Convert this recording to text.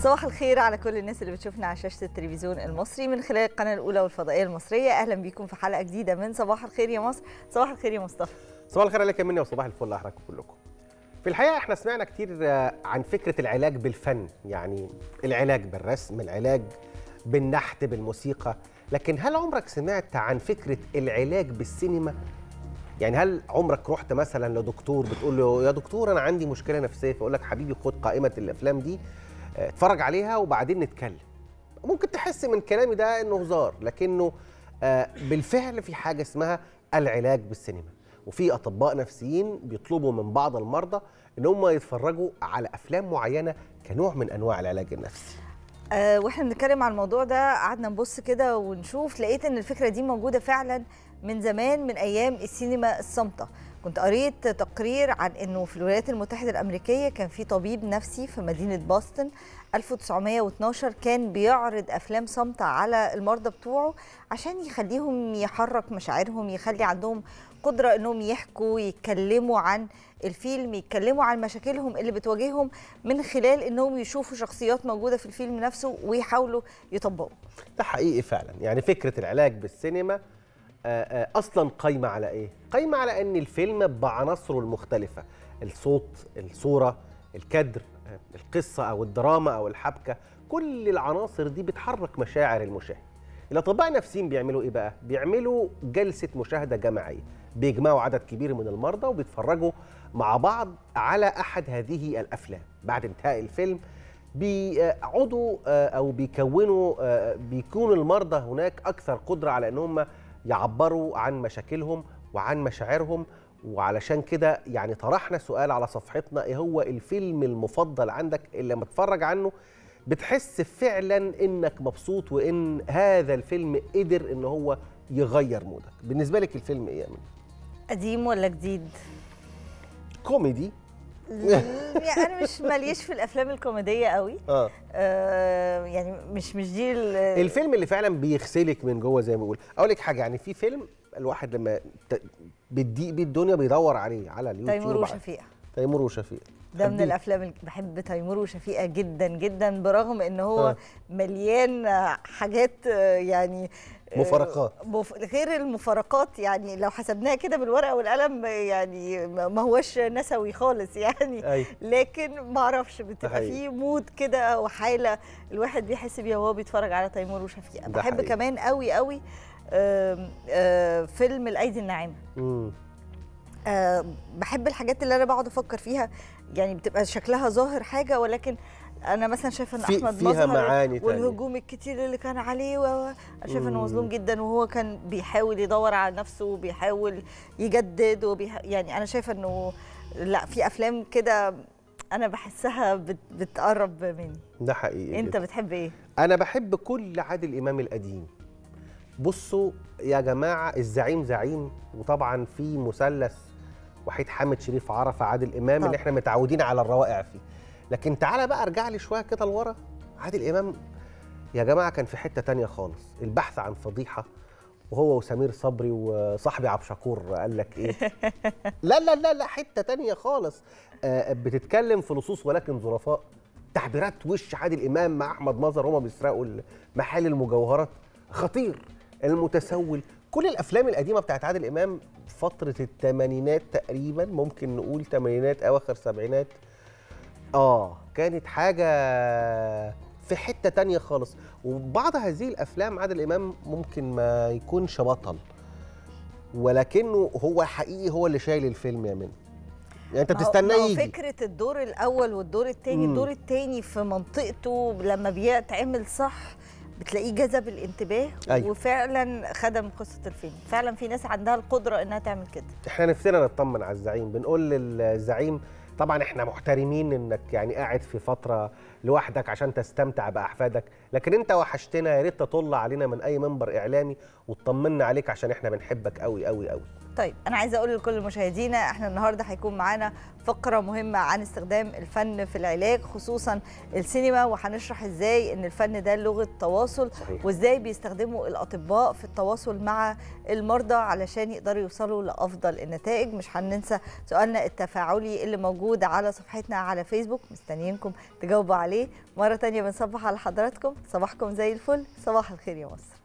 صباح الخير على كل الناس اللي بتشوفنا على شاشه التلفزيون المصري من خلال القناه الاولى والفضائيه المصريه اهلا بيكم في حلقه جديده من صباح الخير يا مصر صباح الخير يا مصطفى صباح الخير عليك مني وصباح الفل على حضراتكم كلكم في الحقيقه احنا سمعنا كتير عن فكره العلاج بالفن يعني العلاج بالرسم العلاج بالنحت بالموسيقى لكن هل عمرك سمعت عن فكره العلاج بالسينما يعني هل عمرك رحت مثلا لدكتور بتقول له يا دكتور انا عندي مشكله نفسيه فيقول لك حبيبي خد قائمه الافلام دي اتفرج عليها وبعدين نتكلم ممكن تحس من كلامي ده انه هزار لكنه بالفعل في حاجه اسمها العلاج بالسينما وفي اطباء نفسيين بيطلبوا من بعض المرضى ان هم يتفرجوا على افلام معينه كنوع من انواع العلاج النفسي أه واحنا بنتكلم عن الموضوع ده قعدنا نبص كده ونشوف لقيت ان الفكره دي موجوده فعلا من زمان من ايام السينما الصامته كنت قريت تقرير عن انه في الولايات المتحده الامريكيه كان في طبيب نفسي في مدينه بoston 1912 كان بيعرض افلام صامته على المرضى بتوعه عشان يخليهم يحرك مشاعرهم يخلي عندهم قدره انهم يحكوا يتكلموا عن الفيلم يتكلموا عن مشاكلهم اللي بتواجههم من خلال انهم يشوفوا شخصيات موجوده في الفيلم نفسه ويحاولوا يطبقوا ده حقيقي فعلا يعني فكره العلاج بالسينما اصلا قايمه على ايه قايمه على ان الفيلم بعناصره المختلفه الصوت الصوره الكادر القصه او الدراما او الحبكه كل العناصر دي بتحرك مشاعر المشاهد الاطباء النفسيين بيعملوا ايه بقى بيعملوا جلسه مشاهده جماعيه بيجمعوا عدد كبير من المرضى وبيتفرجوا مع بعض على احد هذه الافلام بعد انتهاء الفيلم بيقعدوا او بيكونوا بيكون المرضى هناك اكثر قدره على ان هم يعبروا عن مشاكلهم وعن مشاعرهم وعلشان كده يعني طرحنا سؤال على صفحتنا ايه هو الفيلم المفضل عندك اللي لما تتفرج عنه بتحس فعلا انك مبسوط وان هذا الفيلم قدر ان هو يغير مودك بالنسبه لك الفيلم ايه يا من قديم ولا جديد كوميدي يعني انا مش ماليش في الافلام الكوميديه قوي اه, آه يعني مش مش دي الفيلم اللي فعلا بيغسلك من جوه زي ما بقول اقول لك حاجه يعني في فيلم الواحد لما بتضيق بيه الدنيا بيدور عليه على اليوتيوب تيمور وشفيقه تيمور وشفيقه ده من الافلام اللي بحب تيمور وشفيقه جدا جدا برغم ان هو آه. مليان حاجات يعني مفارقات مف... غير المفارقات يعني لو حسبناها كده بالورقه والقلم يعني ما هوش نسوي خالص يعني أي. لكن ما اعرفش بتبقى فيه مود كده وحاله الواحد بيحس بيها وهو بيتفرج على تيمور وشفيقه بحب حقيقي. كمان قوي قوي آآ آآ فيلم الايدي الناعمه بحب الحاجات اللي انا بقعد افكر فيها يعني بتبقى شكلها ظاهر حاجه ولكن انا مثلا شايفه ان احمد فيها معاني والهجوم الكتير اللي كان عليه و... انا شايفه انه مظلوم جدا وهو كان بيحاول يدور على نفسه وبيحاول يجدد وبيح... يعني انا شايفه انه لا في افلام كده انا بحسها بت... بتقرب مني ده حقيقي انت بتحب ايه انا بحب كل عادل امام القديم بصوا يا جماعه الزعيم زعيم وطبعا في مثلث وحيد حامد شريف عرفه عادل امام طب. اللي احنا متعودين على الروائع فيه لكن تعالى بقى ارجع لي شويه كده لورا عادل امام يا جماعه كان في حته تانية خالص البحث عن فضيحه وهو وسمير صبري وصاحبي عبد الشكور قال لك ايه لا لا لا لا حته تانية خالص آه بتتكلم في لصوص ولكن ظرفاء تعبيرات وش عادل امام مع احمد مظهر هما بيسرقوا محل المجوهرات خطير المتسول كل الافلام القديمه بتاعت عادل امام فتره الثمانينات تقريبا ممكن نقول ثمانينات اواخر سبعينات اه كانت حاجه في حته تانية خالص وبعض هذه الافلام عادل امام ممكن ما يكونش بطل ولكنه هو حقيقي هو اللي شايل الفيلم يا من يعني انت بتستناه يجي فكره الدور الاول والدور الثاني الدور الثاني في منطقته لما بيتعمل صح بتلاقيه جذب الانتباه أيوة. وفعلا خدم قصه الفيلم فعلا في ناس عندها القدره انها تعمل كده احنا نفسنا نطمن على الزعيم بنقول للزعيم طبعا احنا محترمين انك يعني قاعد في فتره لوحدك عشان تستمتع باحفادك لكن انت وحشتنا يا ريت تطل علينا من اي منبر اعلامي وتطمنا عليك عشان احنا بنحبك قوي قوي قوي طيب انا عايزه اقول لكل مشاهدينا احنا النهارده هيكون معانا فقره مهمه عن استخدام الفن في العلاج خصوصا السينما وهنشرح ازاي ان الفن ده لغه تواصل صحيح. وازاي بيستخدموا الاطباء في التواصل مع المرضى علشان يقدروا يوصلوا لافضل النتائج مش هننسى سؤالنا التفاعلي اللي موجود على صفحتنا على فيسبوك مستنيينكم تجاوبوا عليه مره تانية بنصبح على حضراتكم صباحكم زي الفل صباح الخير يا مصر